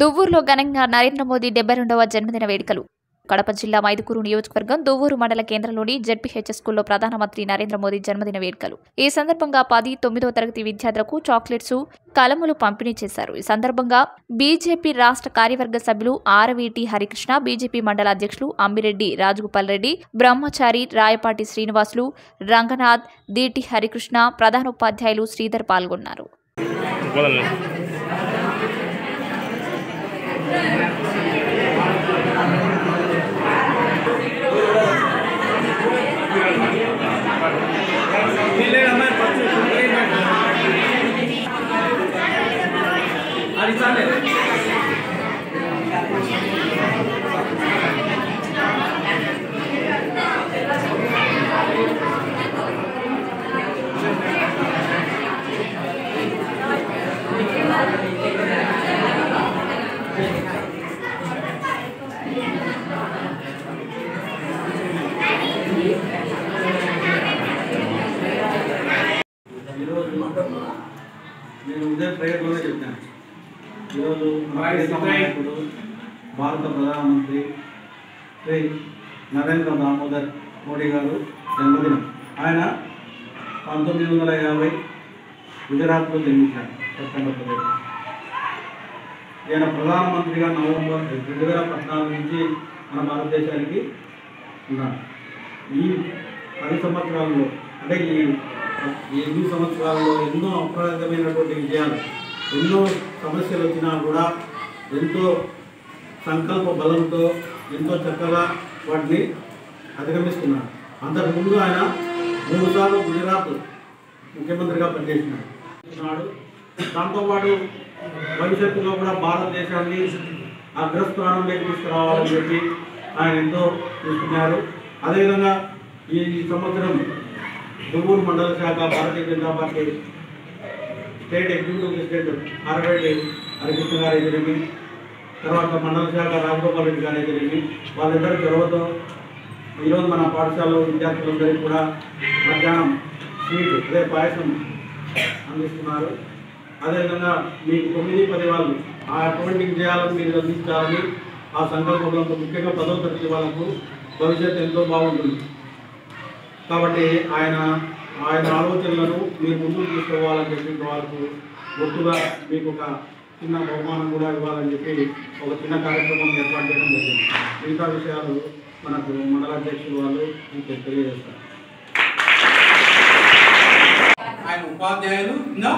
దువ్వూరులో ఘనంగా నరేంద్ర మోదీ డెబ్బై రెండవ జన్మదిన వేడుకలు కడప జిల్లా మైదుకూరు నియోజకవర్గం దువ్వూరు మండల కేంద్రంలోని జెడ్పీహెచ్ఎస్ స్కూల్లో ప్రధానమంత్రి నరేంద్ర మోదీ జన్మదిన వేడుకలు ఈ సందర్భంగా పది తొమ్మిదో తరగతి విద్యార్థులకు చాక్లెట్స్ కలములు పంపిణీ చేశారు ఈ సందర్భంగా బీజేపీ రాష్ట్ర కార్యవర్గ సభ్యులు ఆరవీటి హరికృష్ణ బీజేపీ మండల అధ్యక్షులు అంబిరెడ్డి రాజగోపాల్ రెడ్డి బ్రహ్మచారి రాయపాటి శ్రీనివాసులు రంగనాథ్ దీటి హరికృష్ణ ప్రధానోపాధ్యాయులు శ్రీధర్ పాల్గొన్నారు వదలండి ఈరోజు నేను ఉదయం ప్రేయర్లోనే చెప్పాను ఈరోజు మన ప్రియతమ నాయకుడు భారత ప్రధానమంత్రి శ్రీ నరేంద్ర దామోదర్ మోడీ గారు జన్మదినం ఆయన పంతొమ్మిది వందల యాభై గుజరాత్లో జన్మించారు సెప్టెంబర్ పదిహేడు ఈయన ప్రధానమంత్రిగా నవంబర్ రెండు వేల పద్నాలుగు నుంచి మన భారతదేశానికి ఉన్నారు ఈ పది సంవత్సరాల్లో అంటే ఈ ఈ ఎనిమిది సంవత్సరాల్లో ఎన్నో అప్రదమైనటువంటి విజయాలు ఎన్నో సమస్యలు వచ్చినా కూడా ఎంతో సంకల్ప బలంతో ఎంతో చక్కగా వాటిని అధిగమిస్తున్నారు అంతకుముందు ఆయన మూడుసార్లు గుజరాత్ ముఖ్యమంత్రిగా పనిచేసినాడు చేస్తున్నాడు. దాంతోపాటు భవిష్యత్తులో కూడా భారతదేశాన్ని అగ్రస్థానంలోకి తీసుకురావాలని చెప్పి ఆయన ఎంతో చూస్తున్నారు అదేవిధంగా ఈ సంవత్సరం దువ్వూరు మండల శాఖ Bharatiya Janata Party state executive president Araveti Harikrishna గారు అయితేనేమి తర్వాత మండల శాఖ రాజగోపాల్ రెడ్డి గారు అయితేనేమి వాళ్ళిద్దరి చొరవతో ఈరోజు మన పాఠశాలలో విద్యార్థులందరికీ కూడా మధ్యాహ్నం స్వీట్ అదే పాయసం అందిస్తున్నారు అదేవిధంగా మీకు తొమ్మిది పది వాళ్ళు ఆ అకౌంటింగ్ చేయాలని మీరు అందించాలని ఆ సంకల్పంలో ముఖ్యంగా పదవ తరగతి వాళ్ళకు భవిష్యత్తు ఎంతో బాగుంటుంది కాబట్టి ఆయన ఆయన ఆలోచనలను మీరు ముందుకు తీసుకోవాలని చెప్పి వాళ్ళకు గుర్తుగా మీకు ఒక చిన్న బహుమానం కూడా ఇవ్వాలని చెప్పి ఒక చిన్న కార్యక్రమం ఏర్పాటు చేయడం జరిగింది మిగతా విషయాలు మనకు మండల అధ్యక్షులు వాళ్ళు మీకు తెలియజేస్తారు ఆయన ఉపాధ్యాయులు ఇంకా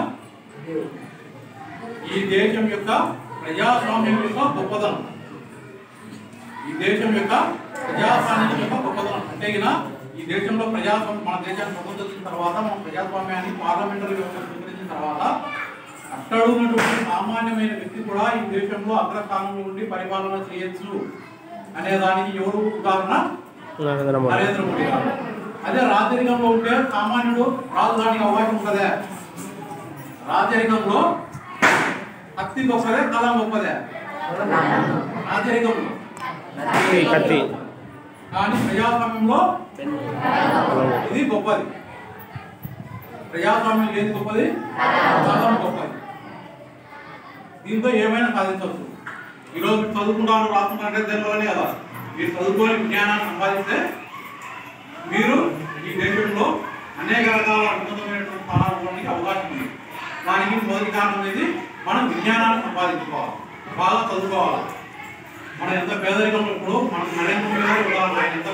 ఈ దేశం యొక్క ప్రజాస్వామ్యం యొక్క గొప్పదనం ఈ దేశం యొక్క ప్రజాస్వామ్యం యొక్క గొప్పదనం అంటే గిన ఈ దేశంలో ప్రజాస్వామ్యం మన దేశాన్ని స్వతంత్రం వచ్చిన తర్వాత మన ప్రజాస్వామ్యాన్ని పార్లమెంటరీ వ్యవస్థ స్వీకరించిన తర్వాత అక్కడ ఉన్నటువంటి సామాన్యమైన వ్యక్తి కూడా ఈ దేశంలో అగ్రస్థానంలో ఉండి పరిపాలన చేయొచ్చు అనే దానికి ఎవరు ఉదాహరణ నరేంద్ర మోడీ నరేంద్ర మోడీ గారు అదే రాజరికంలో ఉంటే సామాన్యుడు రాజధానికి అవకాశం ఉంటుందే రాజరికంలో కత్తి గొప్పదే కలం గొప్పదే రాజరికంలో కత్తి, కత్తి. కానీ ప్రజాస్వామ్యంలో ఇది గొప్పది ప్రజాస్వామ్యం ఏది గొప్పది కలం గొప్పది దీంతో ఏమైనా సాధించవచ్చు ఈరోజు మీరు చదువుకుంటాను రాసుకుంటారంటే దేనివల్లనే కదా మీరు చదువుకొని విజ్ఞానాన్ని సంపాదిస్తే మీరు ఈ దేశంలో అనేక రకాల ఉన్నతమైనటువంటి స్థానాలు ఉండడానికి అవకాశం ఉంది దానికి మొదటి కారణం అనేది మనం విజ్ఞానాన్ని సంపాదించుకోవాలి బాగా చదువుకోవాలి మనం ఎంత పేదరికంలో ఇప్పుడు మనం నరేంద్ర మోడీ గారు ఉదాహరణ ఆయన ఎంత